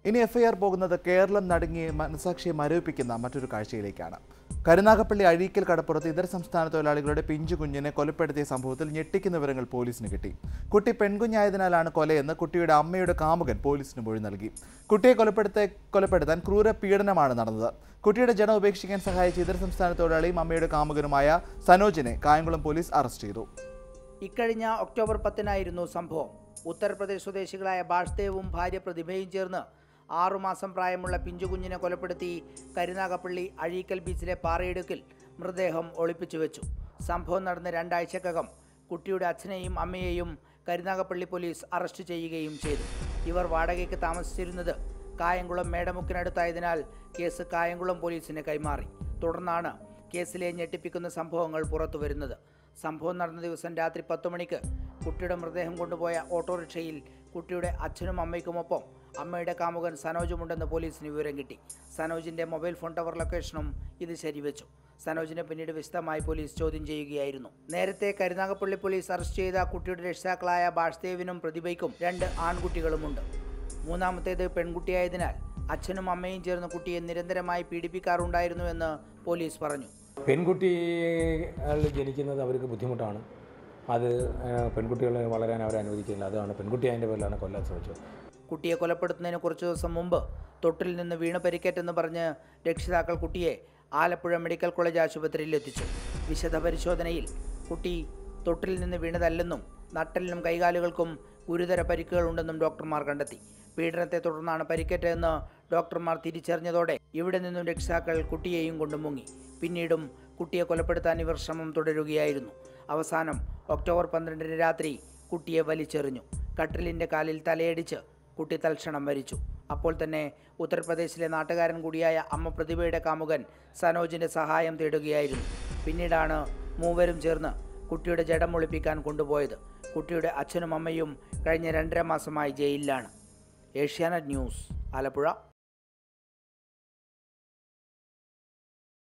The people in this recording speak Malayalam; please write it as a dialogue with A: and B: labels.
A: ഇനി എഫ്ഐആർ പോകുന്നത് കേരളം നടുങ്ങി മനസാക്ഷിയെ മരവിപ്പിക്കുന്ന മറ്റൊരു കാഴ്ചയിലേക്കാണ് കരുനാഗപ്പള്ളി അഴീക്കൽ കടപ്പുറത്ത് ഇതര സംസ്ഥാന തൊഴിലാളികളുടെ പിഞ്ചു കുഞ്ഞിനെ കൊലപ്പെടുത്തിയ സംഭവത്തിൽ ഞെട്ടിക്കുന്ന വിവരങ്ങൾ പോലീസിന് കിട്ടി കുട്ടി പെൺകുഞ്ഞായതിനാലാണ് കൊലയെന്ന് കുട്ടിയുടെ അമ്മയുടെ കാമുകൻ പോലീസിന് മൊഴി നൽകി കുട്ടിയെ കൊലപ്പെടുത്ത കൊലപ്പെടുത്താൻ ക്രൂര പീഡനമാണ് നടന്നത് കുട്ടിയുടെ ജനം ഉപേക്ഷിക്കാൻ സഹായിച്ച ഇതര സംസ്ഥാന തൊഴിലാളിയും അമ്മയുടെ കാമുകനുമായ സനോജിനെ കായംകുളം പോലീസ് അറസ്റ്റ് ചെയ്തു
B: ഇക്കഴിഞ്ഞ ഒക്ടോബർ പത്തിനായിരുന്നു സംഭവം ഉത്തർപ്രദേശ് സ്വദേശികളായ ബാഷ്ദേവും ഭാര്യ പ്രതിഭയും ചേർന്ന് ആറുമാസം പ്രായമുള്ള പിഞ്ചുകുഞ്ഞിനെ കൊലപ്പെടുത്തി കരുനാഗപ്പള്ളി അഴീക്കൽ ബീച്ചിലെ പാറയിടുക്കിൽ മൃതദേഹം ഒളിപ്പിച്ചു വെച്ചു സംഭവം നടന്ന രണ്ടാഴ്ചക്കകം കുട്ടിയുടെ അച്ഛനെയും അമ്മയെയും കരുനാഗപ്പള്ളി പോലീസ് അറസ്റ്റ് ചെയ്യുകയും ചെയ്തു ഇവർ വാടകയ്ക്ക് താമസിച്ചിരുന്നത് കായംകുളം മേടമുക്കിനടുത്തായതിനാൽ കേസ് കായംകുളം പോലീസിന് കൈമാറി തുടർന്നാണ് കേസിലെ ഞെട്ടിപ്പിക്കുന്ന സംഭവങ്ങൾ പുറത്തുവരുന്നത് സംഭവം നടന്ന ദിവസം രാത്രി പത്ത് മണിക്ക് കുട്ടിയുടെ മൃതദേഹം കൊണ്ടുപോയ ഓട്ടോറിക്ഷയിൽ കുട്ടിയുടെ അച്ഛനും അമ്മയ്ക്കുമൊപ്പം അമ്മയുടെ കാമുകൻ സനോജുമുണ്ടെന്ന് പോലീസിന് വിവരം കിട്ടി സനോജിന്റെ മൊബൈൽ ഫോൺ ടവർ ലൊക്കേഷനും ഇത് ശരിവെച്ചു സനോജിനെ പിന്നീട് വിശദമായി പോലീസ് ചോദ്യം ചെയ്യുകയായിരുന്നു നേരത്തെ കരുനാഗപ്പള്ളി പോലീസ് അറസ്റ്റ് ചെയ്ത കുട്ടിയുടെ രക്ഷിതാക്കളായ ബാഷ്ദേവിനും പ്രതിഭയ്ക്കും രണ്ട് ആൺകുട്ടികളുമുണ്ട് മൂന്നാമത്തേത് പെൺകുട്ടിയായതിനാൽ അച്ഛനും അമ്മയും ചേർന്ന് കുട്ടിയെ നിരന്തരമായി പീഡിപ്പിക്കാറുണ്ടായിരുന്നുവെന്ന് പോലീസ് പറഞ്ഞു
C: പെൺകുട്ടികൾ ജനിക്കുന്നത് അവർക്ക് ബുദ്ധിമുട്ടാണ് അത് പെൺകുട്ടികളെ വളരാൻ അവർ അനുവദിക്കില്ല അതാണ് പെൺകുട്ടി അതിൻ്റെ പേരിലാണ് കൊല്ലാൻ ശ്രമിച്ചത്
B: കുട്ടിയെ കൊലപ്പെടുത്തുന്നതിന് കുറച്ചു ദിവസം മുമ്പ് തൊട്ടിൽ നിന്ന് വീണ് പരിക്കേറ്റെന്ന് പറഞ്ഞ് രക്ഷിതാക്കൾ കുട്ടിയെ ആലപ്പുഴ മെഡിക്കൽ കോളേജ് ആശുപത്രിയിൽ എത്തിച്ചു വിശദ പരിശോധനയിൽ കുട്ടി തൊട്ടിൽ നിന്ന് വീണതല്ലെന്നും നട്ടലിനും കൈകാലുകൾക്കും ഗുരുതര പരിക്കുകളുണ്ടെന്നും ഡോക്ടർമാർ കണ്ടെത്തി പീഡനത്തെ തുടർന്നാണ് പരിക്കേറ്റതെന്ന് ഡോക്ടർമാർ തിരിച്ചറിഞ്ഞതോടെ ഇവിടെ നിന്നും രക്ഷിതാക്കൾ കുട്ടിയെയും കൊണ്ട് മുങ്ങി പിന്നീടും കുട്ടിയെ കൊലപ്പെടുത്താൻ ഇവർ ശ്രമം തുടരുകയായിരുന്നു അവസാനം ഒക്ടോബർ പന്ത്രണ്ടിന് രാത്രി കുട്ടിയെ വലിച്ചെറിഞ്ഞു കട്ടിലിൻ്റെ കാലിൽ തലയടിച്ച് കുട്ടി തൽക്ഷണം മരിച്ചു അപ്പോൾ തന്നെ ഉത്തർപ്രദേശിലെ നാട്ടുകാരൻ കൂടിയായ അമ്മ പ്രതിഭയുടെ കാമുകൻ സനോജിൻ്റെ സഹായം തേടുകയായിരുന്നു പിന്നീടാണ് മൂവരും ചേർന്ന് കുട്ടിയുടെ ജഡം ഒളിപ്പിക്കാൻ കൊണ്ടുപോയത് കുട്ടിയുടെ അച്ഛനും അമ്മയും കഴിഞ്ഞ രണ്ടര മാസമായി ജയിലിലാണ് ഏഷ്യാനെറ്റ് ന്യൂസ് ആലപ്പുഴ